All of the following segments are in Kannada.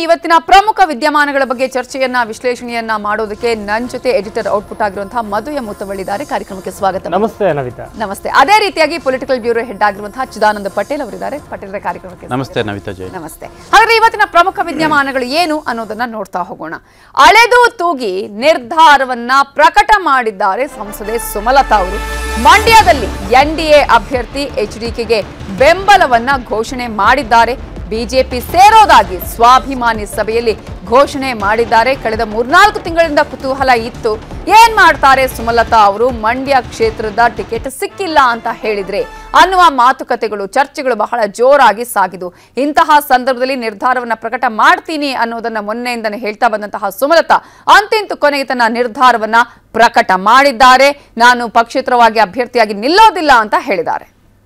ಇವತ್ತಿನ ಪ್ರಮುಖ ವಿದ್ಯಮಾನಗಳ ಬಗ್ಗೆ ಚರ್ಚೆಯನ್ನ ವಿಶ್ಲೇಷಣೆಯನ್ನ ಮಾಡೋದಕ್ಕೆ ನನ್ನ ಜೊತೆ ಎಡಿಟರ್ ಔಟ್ಪುಟ್ ಆಗಿರುವಂತಹ ಮಧು ಎಂ ಮುತ್ತವಳ್ಳಿದ್ದಾರೆ ಕಾರ್ಯಕ್ರಮಕ್ಕೆ ಸ್ವಾಗತ ನಮಸ್ತೆ ನವಿತಾ ನಮಸ್ತೆ ಅದೇ ರೀತಿಯಾಗಿ ಪೊಲಿಟಿಕಲ್ ಬ್ಯೂರೋ ಹೆಡ್ ಆಗಿರುವಂತಹ ಚಿದಾನಂದ ಪಟೇಲ್ ಅವರಿದ್ದಾರೆ ಪಟೇಲ್ರ ಕಾರ್ಯಕ್ರಮಕ್ಕೆ ನಮಸ್ತೆ ನವಿತಾ ಜೈ ನಮಸ್ತೆ ಹಾಗಾದ್ರೆ ಇವತ್ತಿನ ಪ್ರಮುಖ ವಿದ್ಯಮಾನಗಳು ಏನು ಅನ್ನೋದನ್ನ ನೋಡ್ತಾ ಹೋಗೋಣ ಅಳೆದು ತೂಗಿ ನಿರ್ಧಾರವನ್ನ ಪ್ರಕಟ ಮಾಡಿದ್ದಾರೆ ಸಂಸದೆ ಸುಮಲತಾ ಅವರು ಮಂಡ್ಯದಲ್ಲಿ ಎನ್ಡಿಎ ಅಭ್ಯರ್ಥಿ ಎಚ್ಡಿಕೆಗೆ ಬೆಂಬಲವನ್ನ ಘೋಷಣೆ ಮಾಡಿದ್ದಾರೆ ಬಿಜೆಪಿ ಸೇರೋದಾಗಿ ಸ್ವಾಭಿಮಾನಿ ಸಭೆಯಲ್ಲಿ ಘೋಷಣೆ ಮಾಡಿದ್ದಾರೆ ಕಳೆದ ಮೂರ್ನಾಲ್ಕು ತಿಂಗಳಿಂದ ಕುತೂಹಲ ಇತ್ತು ಏನ್ ಮಾಡ್ತಾರೆ ಸುಮಲತಾ ಅವರು ಮಂಡ್ಯ ಕ್ಷೇತ್ರದ ಟಿಕೆಟ್ ಸಿಕ್ಕಿಲ್ಲ ಅಂತ ಹೇಳಿದ್ರೆ ಅನ್ನುವ ಮಾತುಕತೆಗಳು ಚರ್ಚೆಗಳು ಬಹಳ ಜೋರಾಗಿ ಸಾಗಿದು ಇಂತಹ ಸಂದರ್ಭದಲ್ಲಿ ನಿರ್ಧಾರವನ್ನ ಪ್ರಕಟ ಮಾಡ್ತೀನಿ ಅನ್ನೋದನ್ನ ಮೊನ್ನೆಯಿಂದನೇ ಹೇಳ್ತಾ ಬಂದಂತಹ ಸುಮಲತಾ ಅಂತಿಂತು ಕೊನೆಗೆ ತನ್ನ ನಿರ್ಧಾರವನ್ನ ಪ್ರಕಟ ಮಾಡಿದ್ದಾರೆ ನಾನು ಪಕ್ಷೇತರವಾಗಿ ಅಭ್ಯರ್ಥಿಯಾಗಿ ನಿಲ್ಲೋದಿಲ್ಲ ಅಂತ ಹೇಳಿದ್ದಾರೆ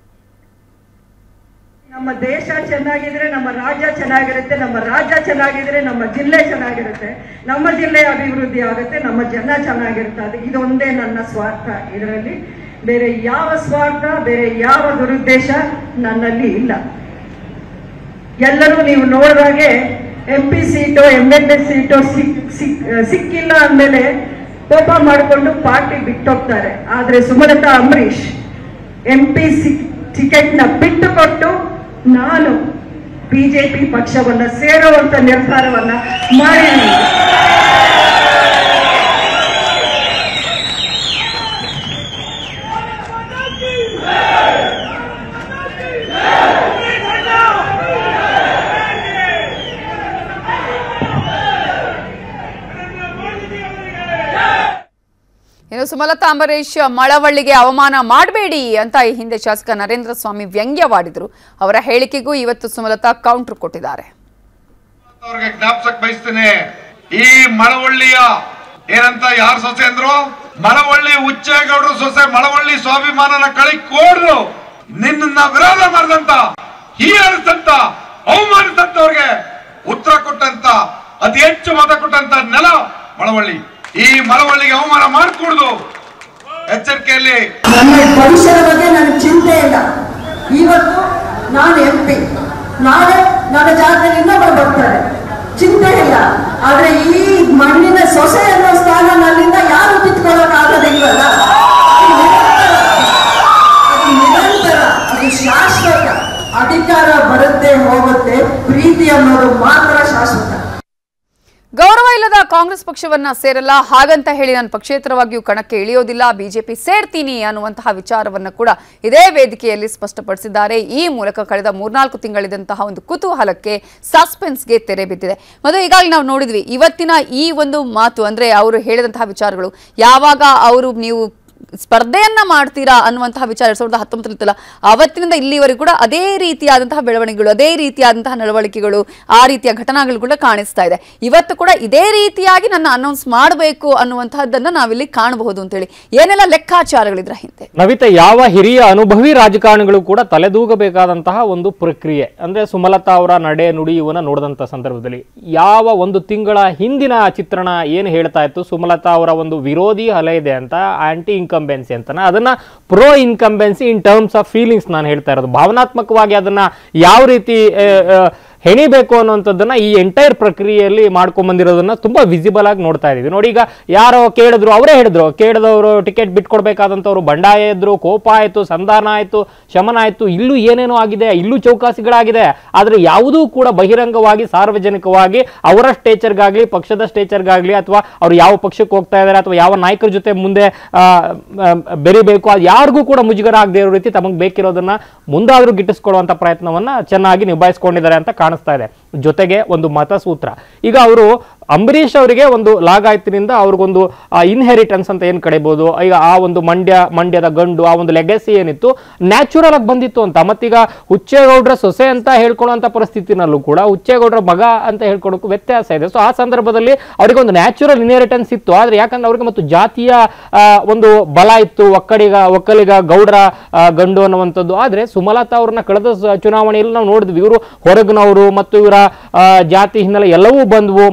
ನಮ್ಮ ದೇಶ ಚೆನ್ನಾಗಿದ್ರೆ ನಮ್ಮ ರಾಜ್ಯ ಚೆನ್ನಾಗಿರುತ್ತೆ ನಮ್ಮ ರಾಜ್ಯ ಚೆನ್ನಾಗಿದ್ರೆ ನಮ್ಮ ಜಿಲ್ಲೆ ಚೆನ್ನಾಗಿರುತ್ತೆ ನಮ್ಮ ಜಿಲ್ಲೆ ಅಭಿವೃದ್ಧಿ ಆಗುತ್ತೆ ನಮ್ಮ ಜನ ಚೆನ್ನಾಗಿರುತ್ತೆ ಅದು ಇದೊಂದೇ ನನ್ನ ಸ್ವಾರ್ಥ ಇದರಲ್ಲಿ ಬೇರೆ ಯಾವ ಸ್ವಾರ್ಥ ಬೇರೆ ಯಾವ ದುರುದ್ದೇಶ ನನ್ನಲ್ಲಿ ಇಲ್ಲ ಎಲ್ಲರೂ ನೀವು ನೋಡಿದಾಗೆ M P seat M L A seat ಸಿಕ್ ಸಿಕ್ ಸಿಕ್ಕಿಲ್ಲ ಅಂದಮೇಲೆ ಕೋಪ ಮಾಡಿಕೊಂಡು ಪಾರ್ಟಿ ಬಿಟ್ಟೋಗ್ತಾರೆ ಆದ್ರೆ ಸುಮಲತಾ ಅಂಬರೀಶ್ ಎಂ ಪಿ ಟಿಕೆಟ್ನ ಬಿಟ್ಟು ಕೊಟ್ಟು ನಾನು ಬಿಜೆಪಿ ಪಕ್ಷವನ್ನ ಸೇರುವಂತ ನಿರ್ಧಾರವನ್ನ ಮಾಡಿದ್ದೀನಿ ಇನ್ನು ಸುಮಲತಾ ಅಂಬರೀಶ್ ಮಳವಳ್ಳಿಗೆ ಅವಮಾನ ಮಾಡಬೇಡಿ ಅಂತ ಈ ಹಿಂದೆ ಶಾಸಕ ನರೇಂದ್ರ ಸ್ವಾಮಿ ವ್ಯಂಗ್ಯವಾಡಿದ್ರು ಅವರ ಹೇಳಿಕೆಗೂ ಇವತ್ತು ಸುಮಲತಾ ಕೌಂಟರ್ ಕೊಟ್ಟಿದ್ದಾರೆ ಅವ್ರಿಗೆ ಜ್ಞಾಪಸಕ್ ಬಯಸ್ತೇನೆ ಈ ಮಳವಳ್ಳಿಯ ಏನಂತ ಯಾರು ಸೊಸೆ ಅಂದ್ರು ಮಳವಳ್ಳಿ ಉಚ್ಚೇಗೌಡರು ಸೊಸೆ ಮಳವಳ್ಳಿ ಸ್ವಾಭಿಮಾನನ ಕಳಿ ಕೋಡ್ರು ನಿನ್ನ ವಿರೋಧ ಮಾಡಿದಂತ ಹೀಯಾಳಿಸಿದಂತ ಅವಮಾನಿಸಿದಂತವ್ರಿಗೆ ಉತ್ತರ ಕೊಟ್ಟಂತ ಅತಿ ಹೆಚ್ಚು ಮತ ಕೊಟ್ಟಂತ ನೆಲ ಮಳವಳ್ಳಿ ಈ ಮಳವಳ್ಳಿಗೆ ಅವಮಾನ ಮಾಡಕೂಡ್ದು ಎಚ್ಚರಿಕೆಯಲ್ಲಿ ನನ್ನ ಭವಿಷ್ಯದ ಬಗ್ಗೆ ನನಗೆ ಚಿಂತೆ ಇಲ್ಲ ಇವತ್ತು ನಾನು ಎಂ ಪಿ ನಾಳೆ ನನ್ನ ಜಾಗದಲ್ಲಿ ಇನ್ನೊಬ್ಬರು ಬರ್ತಾರೆ ಚಿಂತೆ ಇಲ್ಲ ಆದ್ರೆ ಈ ಮಣ್ಣಿನ ಸೊಸೆ ಅನ್ನೋ ಸ್ಥಾನ ನನ್ನಿಂದ ಯಾರು ಕಿತ್ಕೊಳ್ಳೋಕೆ ಆಗೋದಿಲ್ವಲ್ಲ ಅದು ನಿರಂತರ. ಅದು ನಿರಂತರ ಅದು ಶಾಶ್ವತ ಅಧಿಕಾರ ಬರುತ್ತೆ ಹೋಗುತ್ತೆ ಪ್ರೀತಿ ಅನ್ನೋದು ಮಾತ್ರ ಶಾಶ್ವತ ಗೌರವ ಇಲ್ಲದ ಕಾಂಗ್ರೆಸ್ ಪಕ್ಷವನ್ನ ಸೇರಲ್ಲ ಹಾಗಂತ ಹೇಳಿ ನಾನು ಪಕ್ಷೇತರವಾಗಿಯೂ ಕಣಕ್ಕೆ ಇಳಿಯೋದಿಲ್ಲ ಬಿಜೆಪಿ ಸೇರ್ತೀನಿ ಅನ್ನುವಂತಹ ವಿಚಾರವನ್ನ ಕೂಡ ಇದೇ ವೇದಿಕೆಯಲ್ಲಿ ಸ್ಪಷ್ಟಪಡಿಸಿದ್ದಾರೆ ಈ ಮೂಲಕ ಕಳೆದ ಮೂರ್ನಾಲ್ಕು ತಿಂಗಳಿದಂತಹ ಒಂದು ಕುತೂಹಲಕ್ಕೆ ಸಸ್ಪೆನ್ಸ್ಗೆ ತೆರೆ ಬಿದ್ದಿದೆ ಮತ್ತು ಈಗಾಗಲೇ ನಾವು ನೋಡಿದ್ವಿ ಇವತ್ತಿನ ಈ ಒಂದು ಮಾತು ಅಂದ್ರೆ ಅವರು ಹೇಳಿದಂತಹ ವಿಚಾರಗಳು ಯಾವಾಗ ಅವರು ನೀವು ಸ್ಪರ್ಧೆಯನ್ನ ಮಾಡ್ತೀರಾ ಅನ್ನುವಂತಹ ವಿಚಾರ ಎರಡ್ ಸಾವಿರದ ಹತ್ತೊಂಬತ್ತರಲ್ಲ ಅವತ್ತಿನಿಂದ ಇಲ್ಲಿವರೆಗೂ ಕೂಡ ಅದೇ ರೀತಿಯಾದಂತಹ ಬೆಳವಣಿಗೆಗಳು ಅದೇ ರೀತಿಯಾದಂತಹ ನಡವಳಿಕೆಗಳು ಆ ರೀತಿಯ ಘಟನೆಗಳು ಕೂಡ ಕಾಣಿಸ್ತಾ ಇದೆ ಇವತ್ತು ಕೂಡ ಇದೇ ರೀತಿಯಾಗಿ ನನ್ನ ಅನೌನ್ಸ್ ಮಾಡಬೇಕು ಅನ್ನುವಂತಹದ್ದನ್ನ ನಾವಿಲ್ಲಿ ಕಾಣಬಹುದು ಅಂತೇಳಿ ಏನೆಲ್ಲ ಲೆಕ್ಕಾಚಾರಗಳಿದ್ರ ಹಿಂದೆ ನವಿತಾ ಯಾವ ಹಿರಿಯ ಅನುಭವಿ ರಾಜಕಾರಣಿಗಳು ಕೂಡ ತಲೆದೂಗಬೇಕಾದಂತಹ ಒಂದು ಪ್ರಕ್ರಿಯೆ ಅಂದ್ರೆ ಸುಮಲತಾ ಅವರ ನಡೆ ನುಡಿ ಇವನ್ನ ನೋಡಿದಂತ ಸಂದರ್ಭದಲ್ಲಿ ಯಾವ ಒಂದು ತಿಂಗಳ ಹಿಂದಿನ ಚಿತ್ರಣ ಏನು ಹೇಳ್ತಾ ಇತ್ತು ಸುಮಲತಾ ಅವರ ಒಂದು ವಿರೋಧಿ ಅಲೆ ಇದೆ ಅಂತ ಆಂಟಿ ಇನ್ಕಂಬೆನ್ಸಿ ಅಂತಾನೆ ಅದನ್ನ pro incumbency in terms of feelings ನಾನು ಹೇಳ್ತಾ ಇರೋದು ಭಾವನಾತ್ಮಕವಾಗಿ ಅದನ್ನ ಯಾವ ರೀತಿ ಆ, ಆ, ಹೆಣಿಬೇಕು ಅನ್ನುವಂಥದ್ದನ್ನ ಈ ಎಂಟೈರ್ ಪ್ರಕ್ರಿಯೆಯಲ್ಲಿ ಮಾಡ್ಕೊಂಡ್ ಬಂದಿರೋದನ್ನ ತುಂಬಾ ವಿಸಿಬಲ್ ಆಗಿ ನೋಡ್ತಾ ಇದೀವಿ ನೋಡಿ ಈಗ ಯಾರೋ ಕೇಳಿದ್ರು ಅವರೇ ಹೇಳಿದ್ರು ಕೇಳಿದವರು ಟಿಕೆಟ್ ಬಿಟ್ಕೊಡ್ಬೇಕಾದಂಥವ್ರು ಬಂಡಾಯ ಇದ್ರು ಕೋಪ ಆಯ್ತು ಸಂಧಾನ ಆಯ್ತು ಶಮನ ಆಯ್ತು ಇಲ್ಲೂ ಏನೇನೋ ಆಗಿದೆ ಇಲ್ಲೂ ಚೌಕಾಸಿಗಳಾಗಿದೆ ಆದ್ರೆ ಯಾವುದೂ ಕೂಡ ಬಹಿರಂಗವಾಗಿ ಸಾರ್ವಜನಿಕವಾಗಿ ಅವರ ಸ್ಟೇಚರ್ಗಾಗ್ಲಿ ಪಕ್ಷದ ಸ್ಟೇಚರ್ಗಾಗ್ಲಿ ಅಥವಾ ಅವ್ರು ಯಾವ ಪಕ್ಷಕ್ಕೆ ಹೋಗ್ತಾ ಇದ್ದಾರೆ ಅಥವಾ ಯಾವ ನಾಯಕರ ಜೊತೆ ಮುಂದೆ ಆ, ಆ, ಬೆರಿಬೇಕು ಅದು ಯಾರಿಗೂ ಕೂಡ ಮುಜುಗರ ಆಗದೆ ಇರೋ ರೀತಿ ತಮಗೆ ಬೇಕಿರೋದನ್ನ ಮುಂದಾದ್ರೂ ಗಿಟ್ಟಿಸ್ಕೊಳ್ಳುವಂತ ಪ್ರಯತ್ನವನ್ನ ಚೆನ್ನಾಗಿ ನಿಭಾಯಿಸ್ಕೊಂಡಿದ್ದಾರೆ ಅಂತ ಕಾಣಿಸ್ತಾ ಇದೆ ಜೊತೆಗೆ ಒಂದು ಮತಸೂತ್ರ ಈಗ ಅವರು ಅಂಬರೀಷ್ ಅವರಿಗೆ ಒಂದು ಲಾಗಾಯತಿನಿಂದ ಅವ್ರಿಗೊಂದು ಇನ್ಹೆರಿಟೆನ್ಸ್ ಅಂತ ಏನ್ ಕಡಿಬಹುದು ಈಗ ಆ ಒಂದು ಮಂಡ್ಯ ಮಂಡ್ಯದ ಗಂಡು ಆ ಒಂದು ಲೆಗಸಿ ಏನಿತ್ತು ನ್ಯಾಚುರಲ್ ಆಗಿ ಬಂದಿತ್ತು ಅಂತ ಮತ್ತೀಗ ಹುಚ್ಚೇಗೌಡ್ರ ಸೊಸೆ ಅಂತ ಹೇಳ್ಕೊಳ್ಳುವಂತ ಪರಿಸ್ಥಿತಿನಲ್ಲೂ ಕೂಡ ಹುಚ್ಚೇಗೌಡ್ರ ಮಗ ಅಂತ ಹೇಳ್ಕೊಳಕ್ಕೂ ವ್ಯತ್ಯಾಸ ಇದೆ ಸೊ ಆ ಸಂದರ್ಭದಲ್ಲಿ ಅವರಿಗೆ ಒಂದು ನ್ಯಾಚುರಲ್ ಇನ್ಹೆರಿಟೆನ್ಸ್ ಇತ್ತು ಆದ್ರೆ ಯಾಕಂದ್ರೆ ಅವ್ರಿಗೆ ಮತ್ತು ಜಾತಿಯ ಆ, ಒಂದು ಬಲ ಇತ್ತು ಒಕ್ಕಡಿಗ ಒಕ್ಕಲಿಗ ಗೌಡ್ರ ಆ, ಗಂಡು ಅನ್ನುವಂಥದ್ದು ಆದ್ರೆ ಸುಮಲತಾ ಅವ್ರನ್ನ ಕಳೆದ ಸ- ಚುನಾವಣೆಯಲ್ಲಿ ನಾವು ನೋಡಿದ್ವಿ ಇವರು ಹೊರಗಿನವರು ಮತ್ತು ಇವರ ಆ, ಜಾತಿ ಹಿನ್ನೆಲೆ ಎಲ್ಲವೂ ಬಂದ್ವು ಮತ್ತು ಅಂಬರೀಷ್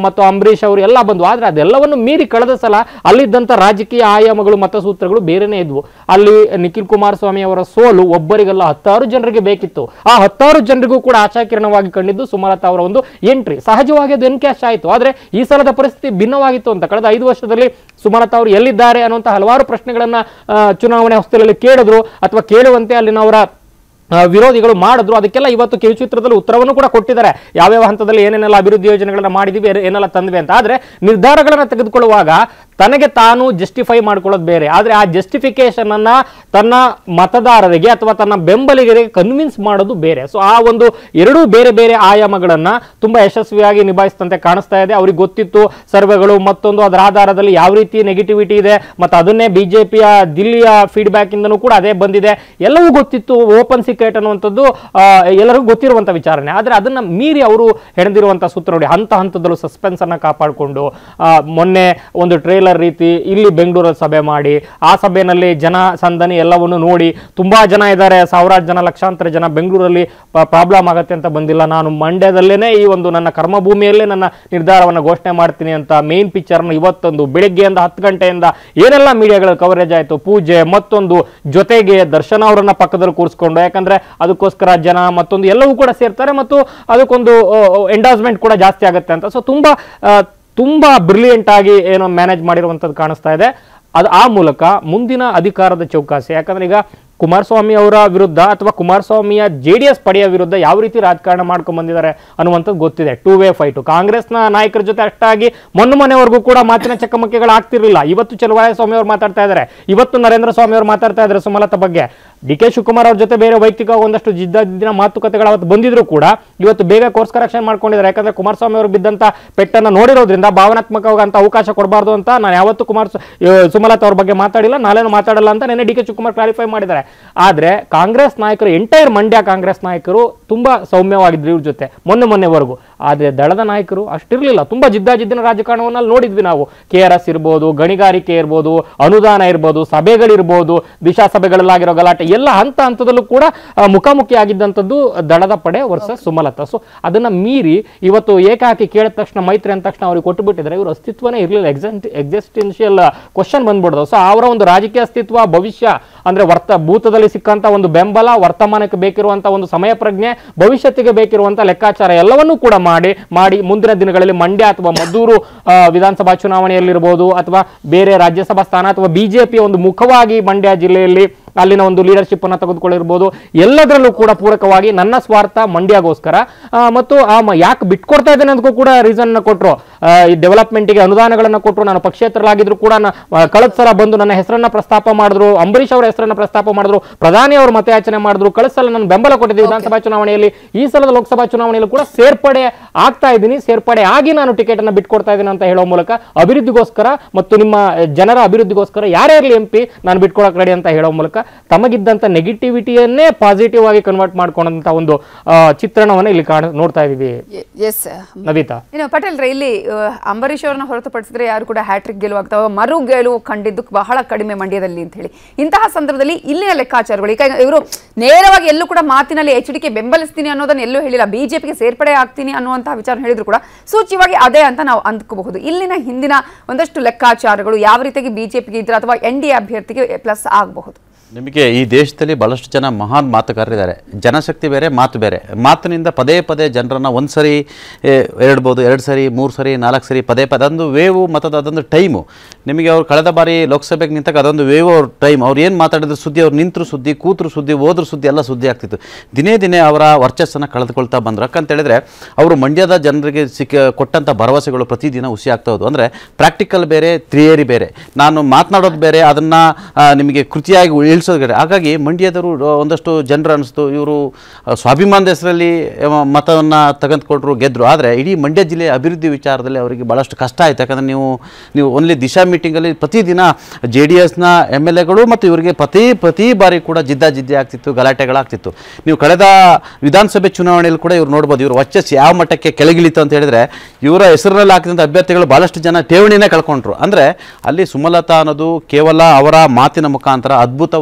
ಅಂಬರೀಷ್ ಅವರು ಎಲ್ಲ ಬಂದು ಆದ್ರೆ ಅದೆಲ್ಲವನ್ನು ಮೀರಿ ಕಳೆದ ಸಲ ಅಲ್ಲಿದ್ದಂಥ ರಾಜಕೀಯ ಆಯಾಮಗಳು ಮತಸೂತ್ರಗಳು ಬೇರೆನೇ ಇದ್ವು ಅಲ್ಲಿ ನಿಖಿಲ್ ಕುಮಾರಸ್ವಾಮಿ ಅವರ ಸೋಲು ಒಬ್ಬರಿಗಲ್ಲ ಹತ್ತಾರು ಜನರಿಗೆ ಬೇಕಿತ್ತು ಆ ಹತ್ತಾರು ಜನರಿಗೂ ಕೂಡ ಆಶಾಕಿರಣವಾಗಿ ಕಂಡಿದ್ದು ಸುಮಲತಾ ಅವರ ಒಂದು ಎಂಟ್ರಿ ಸಹಜವಾಗಿ ಅದು ಎನ್ಕ್ಯಾಶ್ ಆಯಿತು ಆದ್ರೆ ಈ ಸಲದ ಪರಿಸ್ಥಿತಿ ಭಿನ್ನವಾಗಿತ್ತು ಅಂತ ಕಳೆದ ಐದು ವರ್ಷದಲ್ಲಿ ಸುಮಲತಾ ಅವರು ಎಲ್ಲಿದ್ದಾರೆ ಅನ್ನುವಂಥ ಹಲವಾರು ಪ್ರಶ್ನೆಗಳನ್ನ ಆ, ಚುನಾವಣೆ ಹೊಸ್ತಲಲ್ಲಿ ಕೇಳಿದ್ರು ಅಥವಾ ಕೇಳುವಂತೆ ಅಲ್ಲಿನವರ ಆ, ವಿರೋಧಿಗಳು ಮಾಡಿದ್ರು ಅದಕ್ಕೆಲ್ಲ ಇವತ್ತು ಕಿರುಚಿತ್ರದಲ್ಲಿ ಉತ್ತರವನ್ನು ಕೂಡ ಕೊಟ್ಟಿದ್ದಾರೆ ಯಾವ್ಯಾವ ಹಂತದಲ್ಲಿ ಏನೇನೆಲ್ಲ ಅಭಿವೃದ್ಧಿ ಯೋಜನೆಗಳನ್ನ ಮಾಡಿದೀವಿ ಏನ್- ಏನೆಲ್ಲ ತಂದ್ವಿ ಅಂತ ಆದ್ರೆ ನಿರ್ಧಾರಗಳನ್ನ ತೆಗೆದುಕೊಳ್ಳುವಾಗ ತನಗೆ ತಾನು ಜಸ್ಟಿಫೈ ಮಾಡ್ಕೊಳ್ಳೋದು ಬೇರೆ ಆದ್ರೆ ಆ ಜಸ್ಟಿಫಿಕೇಶನ್ ಅನ್ನ ತನ್ನ ಮತದಾರರಿಗೆ ಅಥವಾ ತನ್ನ ಬೆಂಬಲಿಗರಿಗೆ ಕನ್ವಿನ್ಸ್ ಮಾಡೋದು ಬೇರೆ ಸೊ ಆ ಒಂದು ಎರಡೂ ಬೇರೆ ಬೇರೆ ಆಯಾಮಗಳನ್ನ ತುಂಬಾ ಯಶಸ್ವಿಯಾಗಿ ನಿಭಾಯಿಸಿದಂತೆ ಕಾಣಿಸ್ತಾ ಇದೆ ಅವ್ರಿಗೆ ಗೊತ್ತಿತ್ತು ಸರ್ವೆಗಳು ಮತ್ತೊಂದು ಅದರ ಆಧಾರದಲ್ಲಿ ಯಾವ ರೀತಿ ನೆಗೆಟಿವಿಟಿ ಇದೆ ಮತ್ತು ಅದನ್ನೇ ಬಿಜೆಪಿಯ ದಿಲ್ಲಿಯ ಫೀಡ್ಬ್ಯಾಕ್ ಇಂದನೂ ಕೂಡ ಅದೇ ಬಂದಿದೆ ಎಲ್ಲವೂ ಗೊತ್ತಿತ್ತು ಓಪನ್ ಸೀಕ್ರೆಟ್ ಅನ್ನುವಂಥದ್ದು ಆ, ಎಲ್ಲರಿಗೂ ಗೊತ್ತಿರುವಂತ ವಿಚಾರಣೆ ಆದ್ರೆ ಅದನ್ನ ಮೀರಿ ಅವರು ಹೆಣೆದಿರುವಂತ ಸೂತ್ರ ನೋಡಿ ಹಂತ ಹಂತದಲ್ಲೂ ಸಸ್ಪೆನ್ಸ್ ಅನ್ನ ಕಾಪಾಡಿಕೊಂಡು ಮೊನ್ನೆ ಒಂದು ಟ್ರೇಲರ್ ರೀತಿ ಇಲ್ಲಿ ಬೆಂಗಳೂರಲ್ಲಿ ಸಭೆ ಮಾಡಿ ಆ ಸಭೆಯಲ್ಲಿ ಜನ ಸಂದಣಿ ಎಲ್ಲವನ್ನು ನೋಡಿ ತುಂಬಾ ಜನ ಇದ್ದಾರೆ ಸಾವಿರಾರು ಜನ ಲಕ್ಷಾಂತರ ಜನ ಬೆಂಗಳೂರಲ್ಲಿ ಪ್ರಾಬ್ಲಮ್ ಆಗತ್ತೆ ಅಂತ ಬಂದಿಲ್ಲ ನಾನು ಮಂಡ್ಯದಲ್ಲೇನೆ ಈ ಒಂದು ನನ್ನ ಕರ್ಮಭೂಮಿಯಲ್ಲೇ ನನ್ನ ನಿರ್ಧಾರವನ್ನು ಘೋಷಣೆ ಮಾಡ್ತೀನಿ ಅಂತ ಮೇನ್ ಪಿಕ್ಚರ್ನ ಇವತ್ತೊಂದು ಬೆಳಿಗ್ಗೆಯಿಂದ ಹತ್ತು ಗಂಟೆಯಿಂದ ಏನೆಲ್ಲ ಮೀಡಿಯಾಗಳ ಕವರೇಜ್ ಆಯಿತು ಪೂಜೆ ಮತ್ತೊಂದು ಜೊತೆಗೆ ದರ್ಶನ ಅವರನ್ನ ಪಕ್ಕದಲ್ಲಿ ಕೂರಿಸ್ಕೊಂಡು ಯಾಕಂದ್ರೆ ಅದಕ್ಕೋಸ್ಕರ ಜನ ಮತ್ತೊಂದು ಎಲ್ಲವೂ ಕೂಡ ಸೇರ್ತಾರೆ ಮತ್ತು ಅದಕ್ಕೊಂದು ಎಂಡಾಸ್ಮೆಂಟ್ ಕೂಡ ಜಾಸ್ತಿ ಆಗುತ್ತೆ ಅಂತ ಸೊ ತುಂಬಾ ಆ, ತುಂಬಾ ಬ್ರಿಲಿಯಂಟ್ ಆಗಿ ಏನೋ ಮ್ಯಾನೇಜ್ ಮಾಡಿರುವಂಥದ್ದು ಕಾಣಿಸ್ತಾ ಇದೆ ಅದು ಆ ಮೂಲಕ ಮುಂದಿನ ಅಧಿಕಾರದ ಚೌಕಾಸಿ ಯಾಕಂದ್ರೆ ಈಗ ಕುಮಾರಸ್ವಾಮಿ ಅವರ ವಿರುದ್ಧ ಅಥವಾ ಕುಮಾರಸ್ವಾಮಿಯ ಜೆ ಡಿ ಎಸ್ ಪಡೆಯ ವಿರುದ್ಧ ಯಾವ ರೀತಿ ರಾಜಕಾರಣ ಮಾಡ್ಕೊಂಡ್ ಬಂದಿದ್ದಾರೆ ಅನ್ನುವಂಥದ್ದು ಗೊತ್ತಿದೆ ಟೂ ವೇ ಫೈಟು ಕಾಂಗ್ರೆಸ್ನ ನಾಯಕರ ಜೊತೆ ಅಷ್ಟಾಗಿ ಮೊನ್ನೆ ಮೊನ್ನೆವರೆಗೂ ಕೂಡ ಮಾತಿನ ಚಕಮಕಿಗಳು ಆಗ್ತಿರ್ಲಿಲ್ಲ ಇವತ್ತು ಚಲುವರಾಯ ಸ್ವಾಮಿ ಅವರು ಮಾತಾಡ್ತಾ ಇದ್ದಾರೆ ಇವತ್ತು ನರೇಂದ್ರ ಸ್ವಾಮಿ ಅವರು ಮಾತಾಡ್ತಾ ಇದ್ದಾರೆ ಸುಮಲತಾ ಬಗ್ಗೆ ಡಿ ಕೆ ಶಿವಕುಮಾರ್ ಅವ್ರ ಜೊತೆ ಬೇರೆ ವೈಯಕ್ತಿಕ ಒಂದಷ್ಟು ಜಿದ್ದಿನ ಮಾತುಕತೆಗಳು ಅವತ್ತು ಬಂದಿದ್ರು ಕೂಡ ಇವತ್ತು ಬೇಗ ಕೋರ್ಸ್ ಕರೆಕ್ಷನ್ ಮಾಡ್ಕೊಂಡಿದ್ದಾರೆ ಯಾಕಂದ್ರೆ ಕುಮಾರಸ್ವಾಮಿ ಅವರು ಬಿದ್ದಂತ ಪೆಟ್ಟನ್ನ ನೋಡಿರೋದ್ರಿಂದ ಭಾವನಾತ್ಮಕವಾಗಂತ ಅವಕಾಶ ಕೊಡಬಾರ್ದು ಅಂತ ನಾನು ಯಾವತ್ತೂ ಕುಮಾರ್ ಸುಮಲತಾ ಅವ್ರ ಬಗ್ಗೆ ಮಾತಾಡಿಲ್ಲ ನಾಳೆನೂ ಮಾತಾಡಲ್ಲ ಅಂತ ನೆನ್ನೆ ಡಿ ಕೆ ಶಿವಕುಮಾರ್ ಕ್ಲಾರಿಫೈ ಮಾಡಿದ್ದಾರೆ ಆದ್ರೆ ಕಾಂಗ್ರೆಸ್ ನಾಯಕರು ಎಂಟೈರ್ ಮಂಡ್ಯ ಕಾಂಗ್ರೆಸ್ ನಾಯಕರು ತುಂಬಾ ಸೌಮ್ಯವಾಗಿದ್ರು ಇವ್ರ ಜೊತೆ ಮೊನ್ನೆ ಮೊನ್ನೆವರೆಗೂ ಆದ್ರೆ ದಳದ ನಾಯಕರು ಅಷ್ಟಿರ್ಲಿಲ್ಲ ತುಂಬಾ ಜಿದ್ದಾಜಿದ್ದಿನ ರಾಜಕಾರಣವನ್ನ ಅಲ್ಲಿ ನೋಡಿದ್ವಿ ನಾವು ಕೆ ಆರ್ ಎಸ್ ಇರ್ಬೋದು ಗಣಿಗಾರಿಕೆ ಇರ್ಬೋದು ಅನುದಾನ ಇರ್ಬೋದು ಸಭೆಗಳಿರ್ಬೋದು ದಿಶಾ ಸಭೆಗಳಲ್ಲಾಗಿರೋ ಗಲಾಟೆ ಎಲ್ಲ ಹಂತ ಹಂತದಲ್ಲೂ ಕೂಡ ಆ, ಮುಖಾಮುಖಿ ಆಗಿದ್ದಂಥದ್ದು ದಳದ ಪಡೆ ವರ್ಸಸ್ ಸುಮಲತಾ ಸೊ ಅದನ್ನ ಮೀರಿ ಇವತ್ತು ಏಕಾಕಿ ಕೇಳಿದ ತಕ್ಷಣ ಮೈತ್ರಿ ಅಂದ ತಕ್ಷಣ ಅವ್ರಿಗೆ ಕೊಟ್ಟು ಬಿಟ್ಟಿದ್ರೆ ಇವ್ರ ಅಸ್ತಿತ್ವನೇ ಇರಲಿಲ್ಲ ಎಕ್ಸೆಂಟ್ ಎಕ್ಸಿಸ್ಟೆನ್ಷಿಯಲ್ ಕ್ವಶನ್ ಬಂದ್ಬಿಡ್ದು ಸೊ ಅವರ ಒಂದು ರಾಜಕೀಯ ಅಸ್ತಿತ್ವ ಭವಿಷ್ಯ ಅಂದ್ರೆ ವರ್ತ ಭೂತದಲ್ಲಿ ಸಿಕ್ಕಂತ ಒಂದು ಬೆಂಬಲ ವರ್ತಮಾನಕ್ಕೆ ಬೇಕಿರುವಂತ ಒಂದು ಸಮಯ ಪ್ರಜ್ಞೆ ಭವಿಷ್ಯತ್ತಿಗೆ ಬೇಕಿರುವಂತ ಲೆಕ್ಕಾಚಾರ ಎಲ್ಲವನ್ನೂ ಕೂಡ ಮಾಡಿ ಮಾಡಿ ಮುಂದಿನ ದಿನಗಳಲ್ಲಿ ಮಂಡ್ಯ ಅಥವಾ ಮದ್ದೂರು ಆ, ವಿಧಾನಸಭಾ ಚುನಾವಣೆಯಲ್ಲಿರ್ಬೋದು ಅಥವಾ ಬೇರೆ ರಾಜ್ಯಸಭಾ ಸ್ಥಾನ ಅಥವಾ ಬಿಜೆಪಿ ಒಂದು ಮುಖವಾಗಿ ಮಂಡ್ಯ ಜಿಲ್ಲೆಯಲ್ಲಿ ಅಲ್ಲಿನ ಒಂದು ಲೀಡರ್ಶಿಪ್ ಅನ್ನ ತೆಗೆದುಕೊಳ್ಳಿರ್ಬೋದು ಎಲ್ಲದರಲ್ಲೂ ಕೂಡ ಪೂರಕವಾಗಿ ನನ್ನ ಸ್ವಾರ್ಥ ಮಂಡ್ಯಗೋಸ್ಕರ ಆ, ಮತ್ತು ಆ ಮ- ಯಾಕೆ ಬಿಟ್ಕೊಡ್ತಾ ಇದ್ದೇನೆ ಅದಕ್ಕೂ ಕೂಡ ರೀಸನ್ ಕೊಟ್ಟರು ಈ ಡೆವಲಪ್ಮೆಂಟ್ಗೆ ಅನುದಾನಗಳನ್ನ ಕೊಟ್ಟರು ನಾನು ಪಕ್ಷೇತರರಾಗಿದ್ರು ಕೂಡ ನ- ಆ, ಕಳೆದ ಸಲ ಬಂದು ನನ್ನ ಹೆಸರನ್ನ ಪ್ರಸ್ತಾಪ ಮಾಡಿದ್ರು ಅಂಬರೀಷ್ ಅವರ ಹೆಸರನ್ನ ಪ್ರಸ್ತಾಪ ಮಾಡಿದ್ರು ಪ್ರಧಾನಿ ಅವರು ಮತಯಾಚನೆ ಮಾಡಿದ್ರು ಕಳೆದ ಸಲ ನಾನು ಬೆಂಬಲ ಕೊಟ್ಟಿದ್ದೆ ವಿಧಾನಸಭಾ ಚುನಾವಣೆಯಲ್ಲಿ ಈ ಸಲದ ಲೋಕಸಭಾ ಚುನಾವಣೆಯಲ್ಲಿ ಕೂಡ ಸೇರ್ಪಡೆ ಆಗ್ತಾ ಇದ್ದೀನಿ ಸೇರ್ಪಡೆ ಆಗಿ ನಾನು ಟಿಕೆಟ್ ಅನ್ನ ಬಿಟ್ಕೊಡ್ತಾ ಇದ್ದೀನಿ ಅಂತ ಹೇಳೋ ಮೂಲಕ ಅಭಿವೃದ್ಧಿಗೋಸ್ಕರ ಮತ್ತು ನಿಮ್ಮ ಜನರ ಅಭಿವೃದ್ಧಿಗೋಸ್ಕರ ಯಾರೇ ಇರಲಿ ಎಂ ಪಿ ನಾನು ಬಿಟ್ಕೊಳಕ್ ರೆಡಿ ಅಂತ ಹೇಳೋ ಮೂಲಕ ತಮಗಿದ್ದಂತ ನೆಗೆಟಿವಿಟಿಯನ್ನೇ ಪಾಸಿಟಿವ್ ಆಗಿ ಕನ್ವರ್ಟ್ ಮಾಡ್ಕೊಂಡಂತ ಒಂದು ಆ, ಚಿತ್ರಣವನ್ನ ಇಲ್ಲಿ ಕಾಣ ನೋಡ್ತಾ ಇದೀವಿ ಎಸ್ ನವಿತಾ ಇನ್ನು ಪಟೇಲ್ ರೈ ಇಲ್ಲಿ ಆ, ಅಂಬರೀಷ್ ಅವ್ರನ್ನ ಹೊರತುಪಡಿಸಿದ್ರೆ ಯಾರು ಕೂಡ ಹ್ಯಾಟ್ರಿಕ್ ಗೆಲುವಾಗ್ತಾವ ಮರು ಗೆಲುವು ಕಂಡಿದ್ದು ಬಹಳ ಕಡಿಮೆ ಮಂಡ್ಯದಲ್ಲಿ ಅಂತ ಹೇಳಿ ಇಂತಹ ಸಂದರ್ಭದಲ್ಲಿ ಇಲ್ಲಿನ ಲೆಕ್ಕಾಚಾರಗಳು ಈಗ ಇವರು ನೇರವಾಗಿ ಎಲ್ಲೂ ಕೂಡ ಮಾತಿನಲ್ಲಿ ಎಚ್ ಡಿ ಕೆ ಬೆಂಬಲಿಸ್ತೀನಿ ಅನ್ನೋದನ್ನ ಎಲ್ಲೂ ಹೇಳಿಲ್ಲ ಬಿಜೆಪಿಗೆ ಸೇರ್ಪಡೆ ಆಗ್ತೀನಿ ಅನ್ನುವಂತಹ ವಿಚಾರ ಹೇಳಿದ್ರು ಕೂಡ ಸೂಚ್ಯವಾಗಿ ಅದೇ ಅಂತ ನಾವು ಅಂದ್ಕೋಬಹುದು ಇಲ್ಲಿನ ಹಿಂದಿನ ಒಂದಷ್ಟು ಲೆಕ್ಕಾಚಾರಗಳು ಯಾವ ರೀತಿಯಾಗಿ ಬಿಜೆಪಿಗೆ ಇದ್ರೆ ಅಥವಾ ಎನ್ ಡಿ ಎ ಅಭ್ಯರ್ಥಿಗೆ ಪ್ಲಸ್ ಆಗಬಹುದು ನಿಮಗೆ ಈ ದೇಶದಲ್ಲಿ ಬಹಳಷ್ಟು ಜನ ಮಹಾನ್ ಮಾತುಗಾರರಿದ್ದಾರೆ ಜನಶಕ್ತಿ ಬೇರೆ ಮಾತು ಬೇರೆ ಮಾತಿನಿಂದ ಪದೇ ಪದೇ ಜನರನ್ನು ಒಂದು ಸರಿ ಏ, ಎರಡ್ಬೋದು ಎರಡು ಸರಿ ಮೂರು ಸರಿ ನಾಲ್ಕು ಸರಿ ಪದೇ ಪದೇ ಅದೊಂದು ವೇವು ಮತ್ತು ಅದೊಂದು ಟೈಮು ನಿಮಗೆ ಅವ್ರು ಕಳೆದ ಬಾರಿ ಲೋಕಸಭೆಗೆ ನಿಂತಾಗ ಅದೊಂದು ವೇವ್ ಅವ್ರ ಟೈಮ್ ಅವ್ರು ಏನು ಮಾತಾಡಿದ್ರು ಸುದ್ದಿ ಅವ್ರು ನಿಂತರು ಸುದ್ದಿ ಕೂತರು ಸುದ್ದಿ ಹೋದ್ರು ಸುದ್ದಿ ಎಲ್ಲ ಸುದ್ದಿ ಆಗ್ತಿತ್ತು ದಿನೇ ದಿನೇ ಅವರ ವರ್ಚಸ್ಸನ್ನು ಕಳೆದುಕೊಳ್ತಾ ಬಂದರು ಯಾಕಂತ ಹೇಳಿದ್ರೆ ಅವರು ಮಂಡ್ಯದ ಜನರಿಗೆ ಸಿಕ್ಕ ಕೊಟ್ಟಂಥ ಭರವಸೆಗಳು ಪ್ರತಿದಿನ ಹುಸಿ ಆಗ್ತಾ ಹೋದ್ವು ಅಂದರೆ ಪ್ರಾಕ್ಟಿಕಲ್ ಬೇರೆ ಥಿಯರಿ ಬೇರೆ ನಾನು ಮಾತನಾಡೋದು ಬೇರೆ ಅದನ್ನು ನಿಮಗೆ ಕೃತಿಯಾಗಿ ಇಳಿಸೋದು ಬೇರೆ ಹಾಗಾಗಿ ಮಂಡ್ಯದವರು ಆ, ಒಂದಷ್ಟು ಜನರು ಅನಿಸ್ತು ಇವರು ಸ್ವಾಭಿಮಾನದ ಹೆಸರಲ್ಲಿ ಮತವನ್ನು ತೆಗೆದುಕೊಂಡ್ರು ಗೆದ್ದರು ಆದರೆ ಇಡೀ ಮಂಡ್ಯ ಜಿಲ್ಲೆಯ ಅಭಿವೃದ್ಧಿ ವಿಚಾರದಲ್ಲಿ ಅವರಿಗೆ ಭಾಳಷ್ಟು ಕಷ್ಟ ಆಯಿತು ಯಾಕಂದರೆ ನೀವು ನೀವು ಓನ್ಲಿ ದಿಶಾ ಮೀಟಿಂಗಲ್ಲಿ ಪ್ರತಿದಿನ ಜೆ ಡಿ ಎಸ್ನ ಎಮ್ ಎಲ್ ಎಗಳು ಮತ್ತು ಇವರಿಗೆ ಪ್ರತಿ ಪ್ರತಿ ಬಾರಿ ಕೂಡ ಜಿದ್ದಾಜಿದ್ದಿ ಆಗ್ತಿತ್ತು ಗಲಾಟೆಗಳಾಗ್ತಿತ್ತು ನೀವು ಕಳೆದ ವಿಧಾನಸಭೆ ಚುನಾವಣೆಯಲ್ಲಿ ಕೂಡ ಇವ್ರು ನೋಡ್ಬೋದು ಇವ್ರ ವರ್ಚಸ್ಸು ಯಾವ ಮಟ್ಟಕ್ಕೆ ಕೆಳಗಿಳಿತು ಅಂತ ಹೇಳಿದ್ರೆ ಇವರ ಹೆಸರಿನಲ್ಲಿ ಹಾಕಿದಂಥ ಅಭ್ಯರ್ಥಿಗಳು ಭಾಳಷ್ಟು ಜನ ಠೇವಣಿನೇ ಕಳ್ಕೊಂಡ್ರು ಅಂದರೆ ಅಲ್ಲಿ ಸುಮಲತಾ ಅನ್ನೋದು ಕೇವಲ ಅವರ ಮಾತಿನ ಮುಖಾಂತರ ಅದ್ಭುತವಾಗಿ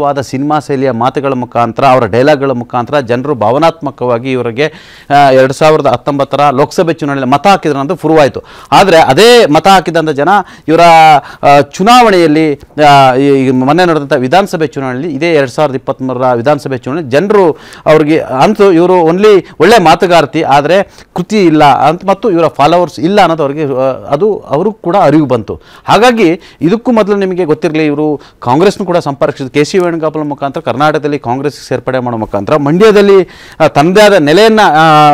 ಅದ್ಭುತವಾದ ಸಿನಿಮಾ ಶೈಲಿಯ ಮಾತುಗಳ ಮುಖಾಂತರ ಅವರ ಡೈಲಾಗ್ಗಳ ಮುಖಾಂತರ ಜನರು ಭಾವನಾತ್ಮಕವಾಗಿ ಇವರಿಗೆ ಎರಡು ಸಾವಿರದ ಹತ್ತೊಂಬತ್ತರ ಲೋಕಸಭೆ ಚುನಾವಣೆಯಲ್ಲಿ ಮತ ಹಾಕಿದ್ರು ಅಂತ ಪ್ರೂವ್ ಆದರೆ ಅದೇ ಮತ ಹಾಕಿದಂಥ ಜನ ಇವರ ಆ, ಚುನಾವಣೆಯಲ್ಲಿ ಆ, ಈ ಈ ಮೊನ್ನೆ ನಡೆದಂಥ ವಿಧಾನಸಭೆ ಚುನಾವಣೆಯಲ್ಲಿ ಇದೇ ಎರಡು ಸಾವಿರದ ಇಪ್ಪತ್ತ್ಮೂರರ ವಿಧಾನಸಭೆ ಚುನಾವಣೆ ಜನರು ಅವ್ರಿಗೆ ಅಂತೂ ಇವರು ಓನ್ಲಿ ಒಳ್ಳೆ ಮಾತುಗಾರ್ತಿ ಆದರೆ ಕೃತಿ ಇಲ್ಲ ಅಂತ ಮತ್ತು ಇವರ ಫಾಲೋವರ್ಸ್ ಇಲ್ಲ ಅನ್ನೋದು ಅವರಿಗೆ ಆ, ಅದು ಅವರು ಕೂಡ ಅರಿವು ಬಂತು ಹಾಗಾಗಿ ಇದಕ್ಕೂ ಮೊದಲು ನಿಮಗೆ ಗೊತ್ತಿರಲಿ ಇವರು ಕಾಂಗ್ರೆಸ್ನು ಕೂಡ ಸಂಪರ್ಕಿಸಿದ್ರು ಕೆ ಸಿ ವೇಣುಗೋಪಾಲ್ ಮುಖಾಂತರ ಕರ್ನಾಟಕದಲ್ಲಿ ಕಾಂಗ್ರೆಸ್ಗೆ ಸೇರ್ಪಡೆ ಮಾಡೋ ಮುಖಾಂತರ ಮಂಡ್ಯದಲ್ಲಿ ಆ, ತನ್ನದೇ ಆದ ನೆಲೆಯನ್ನು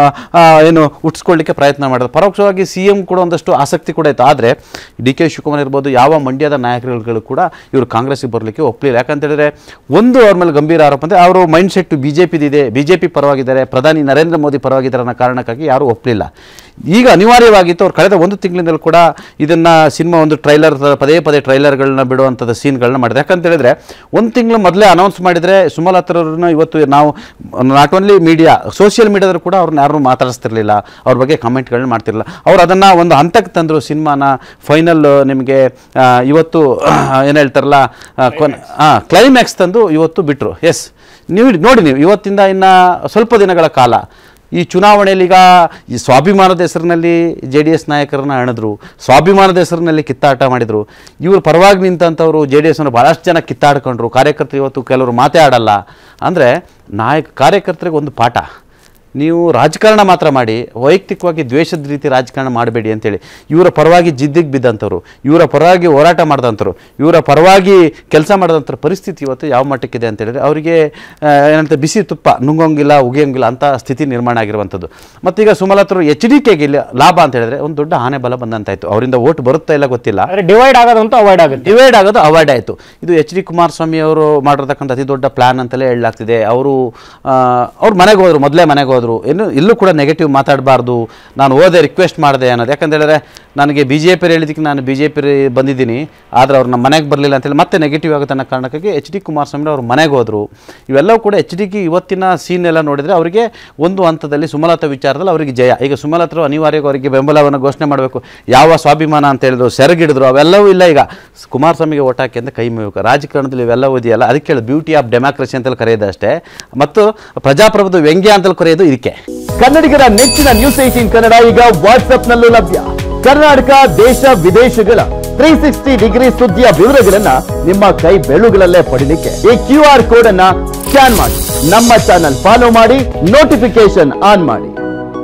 ಏನು ಹುಟ್ಟಿಸ್ಕೊಳ್ಳಿಕ್ಕೆ ಪ್ರಯತ್ನ ಮಾಡಿದ್ರು ಪರೋಕ್ಷವಾಗಿ ಸಿ ಎಂ ಕೂಡ ಒಂದಷ್ಟು ಆಸಕ್ತಿ ಕೂಡ ಇತ್ತು ಆದರೆ ಡಿ ಕೆ ಶಿವಕುಮಾರ್ ಇರ್ಬೋದು ಯಾವ ಮಂಡ್ಯದ ನಾಯಕರುಗಳು ಕೂಡ ಇವರು ಕಾಂಗ್ರೆಸ್ಗೆ ಬರಲಿಕ್ಕೆ ಒಪ್ಪಲಿಲ್ಲ ಯಾಕಂತ ಹೇಳಿದ್ರೆ ಒಂದು ಅವ್ರ ಮೇಲೆ ಗಂಭೀರ ಆರೋಪ ಅಂದರೆ ಅವರು ಮೈಂಡ್ ಸೆಟ್ ಬಿ ಜೆ ಪಿದಿದೆ ಬಿ ಜೆ ಪಿ ಪರವಾಗಿದ್ದಾರೆ ಪ್ರಧಾನಿ ನರೇಂದ್ರ ಮೋದಿ ಪರವಾಗಿದ್ದಾರೆ ಅನ್ನೋ ಕಾರಣಕ್ಕಾಗಿ ಯಾರೂ ಒಪ್ಪಲಿಲ್ಲ ಈಗ ಅನಿವಾರ್ಯವಾಗಿತ್ತು ಅವ್ರು ಕಳೆದ ಒಂದು ತಿಂಗಳಿಂದಲೂ ಕೂಡ ಇದನ್ನು ಸಿನಿಮಾ ಒಂದು ಟ್ರೈಲರ್ ಪದೇ ಪದೇ ಟ್ರೈಲರ್ಗಳನ್ನ ಬಿಡುವಂಥದ್ದು ಸೀನ್ಗಳನ್ನ ಮಾಡಿದೆ ಯಾಕಂತ ಹೇಳಿದ್ರೆ ಒಂದು ತಿಂಗಳು ಮೊದಲೇ ಅನೌನ್ಸ್ ಮಾಡಿದರೆ ಸುಮಲತ್ರವ್ರನ್ನ ಇವತ್ತು ನಾವು ನಾಟ್ ಓನ್ಲಿ ಮೀಡಿಯಾ ಸೋಷಿಯಲ್ ಮೀಡಿಯಾದ್ರು ಕೂಡ ಅವ್ರನ್ನ ಯಾರು ಮಾತಾಡಿಸ್ತಿರ್ಲಿಲ್ಲ ಅವ್ರ ಬಗ್ಗೆ ಕಮೆಂಟ್ಗಳನ್ನ ಮಾಡ್ತಿರಲಿಲ್ಲ ಅವ್ರು ಅದನ್ನು ಒಂದು ಹಂತಕ್ಕೆ ತಂದರು ಸಿನಿಮಾನ ಫೈನಲ್ ನಿಮಗೆ ಆ, ಇವತ್ತು ಏನು ಹೇಳ್ತಾರಲ್ಲ ಹಾಂ ಕ್ಲೈಮ್ಯಾಕ್ಸ್ ತಂದು ಇವತ್ತು ಬಿಟ್ಟರು ಎಸ್ ನೀವು ನೋಡಿ ನೀವು ಇವತ್ತಿಂದ ಇನ್ನು ಸ್ವಲ್ಪ ದಿನಗಳ ಕಾಲ ಈ ಚುನಾವಣೆಯಲ್ಲಿ ಈಗ ಈ ಸ್ವಾಭಿಮಾನದ ಹೆಸರಿನಲ್ಲಿ ಜೆ ಡಿ ಎಸ್ ನಾಯಕರನ್ನ ಅಣಿದ್ರು ಸ್ವಾಭಿಮಾನದ ಹೆಸರಿನಲ್ಲಿ ಕಿತ್ತಾಟ ಮಾಡಿದರು ಇವರು ಪರವಾಗಿ ನಿಂತಂಥವ್ರು ಜೆ ಡಿ ಎಸ್ನ ಭಾಳಷ್ಟು ಜನ ಕಿತ್ತಾಡ್ಕೊಂಡ್ರು ಕಾರ್ಯಕರ್ತರು ಇವತ್ತು ಕೆಲವರು ಮಾತೇ ಆಡಲ್ಲ ಅಂದರೆ ನಾಯಕ ಕಾರ್ಯಕರ್ತರಿಗೆ ಒಂದು ಪಾಠ ನೀವು ರಾಜಕಾರಣ ಮಾತ್ರ ಮಾಡಿ ವೈಯಕ್ತಿಕವಾಗಿ ದ್ವೇಷದ ರೀತಿ ರಾಜಕಾರಣ ಮಾಡಬೇಡಿ ಅಂತೇಳಿ ಇವರ ಪರವಾಗಿ ಜಿದ್ದಿಗೆ ಬಿದ್ದಂಥವ್ರು ಇವರ ಪರವಾಗಿ ಹೋರಾಟ ಮಾಡಿದಂಥವ್ರು ಇವರ ಪರವಾಗಿ ಕೆಲಸ ಮಾಡಿದಂಥ ಪರಿಸ್ಥಿತಿ ಇವತ್ತು ಯಾವ ಮಟ್ಟಕ್ಕಿದೆ ಅಂತ ಹೇಳಿದ್ರೆ ಅವರಿಗೆ ಆ, ಏನಂತ ಬಿಸಿ ತುಪ್ಪ ನುಂಗೋಂಗಿಲ್ಲ ಉಗಿಯೋಂಗಿಲ್ಲ ಅಂತ ಸ್ಥಿತಿ ನಿರ್ಮಾಣ ಆಗಿರುವಂಥದ್ದು ಮತ್ತೀಗ ಸುಮಲತರು ಎಚ್ ಡಿ ಕೆಗೆ ಲಾಭ ಅಂತ ಹೇಳಿದ್ರೆ ಒಂದು ದೊಡ್ಡ ಆನೆ ಬಲ ಬಂದಂತಾಯ್ತು ಅವರಿಂದ ಓಟ್ ಬರುತ್ತಾ ಇಲ್ಲ ಗೊತ್ತಿಲ್ಲ ಆದರೆ ಡಿವೈಡ್ ಆಗೋದಂತೂ ಅವಾಯ್ಡ್ ಆಗುತ್ತೆ ಡಿವೈಡ್ ಆಗೋದು ಅವಾಯ್ಡ್ ಆಯಿತು ಇದು ಎಚ್ ಡಿ ಕುಮಾರಸ್ವಾಮಿ ಅವರು ಮಾಡಿರ್ತಕ್ಕಂಥ ಅತಿ ದೊಡ್ಡ ಪ್ಲಾನ್ ಅಂತಲೇ ಹೇಳಲಾಗ್ತಿದೆ ಅವರು ಅವ್ರು ಮನೆಗೆ ಹೋದ್ರು ಮೊದಲೇ ಮನೆಗೆ ಹೋದ್ರು ಇನ್ನು ಎಲ್ಲೂ ಕೂಡ ನೆಗೆಟಿವ್ ಮಾತಾಡಬಾರ್ದು ನಾನು ಓದೆ ರಿಕ್ವೆಸ್ಟ್ ಮಾಡಿದೆ ಅನ್ನೋದು ಯಾಕಂತ ಹೇಳಿದ್ರೆ ನನಗೆ ಬಿ ಜೆ ಪಿ ಹೇಳಿದ್ದಕ್ಕೆ ನಾನು ಬಿ ಜೆ ಪಿ ಬಂದಿದ್ದೀನಿ ಆದರೆ ಅವ್ರು ನಮ್ಮ ಮನೆಗೆ ಬರಲಿಲ್ಲ ಅಂತೇಳಿ ಮತ್ತೆ ನೆಗೆಟಿವ್ ಆಗುತ್ತೆ ಅನ್ನೋ ಕಾರಣಕ್ಕಾಗಿ ಎಚ್ ಡಿ ಕುಮಾರಸ್ವಾಮಿ ಅವ್ರು ಮನೆಗೆ ಹೋದರು ಇವೆಲ್ಲವೂ ಕೂಡ ಎಚ್ ಡಿಗೆ ಇವತ್ತಿನ ಸೀನ್ ಎಲ್ಲ ನೋಡಿದರೆ ಅವರಿಗೆ ಒಂದು ಹಂತದಲ್ಲಿ ಸುಮಲತಾ ವಿಚಾರದಲ್ಲಿ ಅವರಿಗೆ ಜಯ ಈಗ ಸುಮಲತರು ಅನಿವಾರ್ಯವಾಗಿ ಅವರಿಗೆ ಬೆಂಬಲವನ್ನು ಘೋಷಣೆ ಮಾಡಬೇಕು ಯಾವ ಸ್ವಾಭಿಮಾನ ಅಂತ ಹೇಳಿದ್ರು ಸೆರಗಿಡಿದ್ರು ಅವೆಲ್ಲವೂ ಇಲ್ಲ ಈಗ ಸ್- ಕುಮಾರಸ್ವಾಮಿಗೆ ಓಟ್ ಹಾಕಿ ಅಂತ ಕೈ ಮುಗಿಬೇಕು ರಾಜಕಾರಣದಲ್ಲಿ ಇವೆಲ್ಲವೂ ಇದೆಯಲ್ಲ ಅದಕ್ಕೆ ಹೇಳಿ ಬ್ಯೂಟಿ ಆಫ್ ಡೆಮಾಕ್ರಸಿ ಅಂತೇಳಿ ಕರೆಯೋದು ಅಷ್ಟೇ ಮತ್ತು ಪ್ರಜಾಪ್ರಭುತ್ವ ವ್ಯಂಗ್ಯ ಅಂತೇಳಿ ಕರೆಯೋದು ಇದಕ್ಕೆ ಕನ್ನಡಿಗರ ನೆಚ್ಚಿನ ನ್ಯೂಸ್ ಏಟೀನ್ ಕನ್ನಡ ಈಗ ವಾಟ್ಸ್ಆಪ್ನಲ್ಲೂ ಲಭ್ಯ ಕರ್ನಾಟಕ ದೇಶ ವಿದೇಶಗಳ ತ್ರೀ ಸಿಕ್ಸ್ಟಿ ಡಿಗ್ರಿ ಸುದ್ದಿಯ ವಿವರಗಳನ್ನ ನಿಮ್ಮ ಕೈ ಬೆಳುಗಳಲ್ಲೇ ಪಡಿಲಿಕ್ಕೆ ಈ ಕ್ಯೂ ಆರ್ ಕೋಡ್ ಅನ್ನ ಸ್ಕ್ಯಾನ್ ಮಾಡಿ ನಮ್ಮ ಚಾನಲ್ ಫಾಲೋ ಮಾಡಿ ನೋಟಿಫಿಕೇಶನ್ ಆನ್ ಮಾಡಿ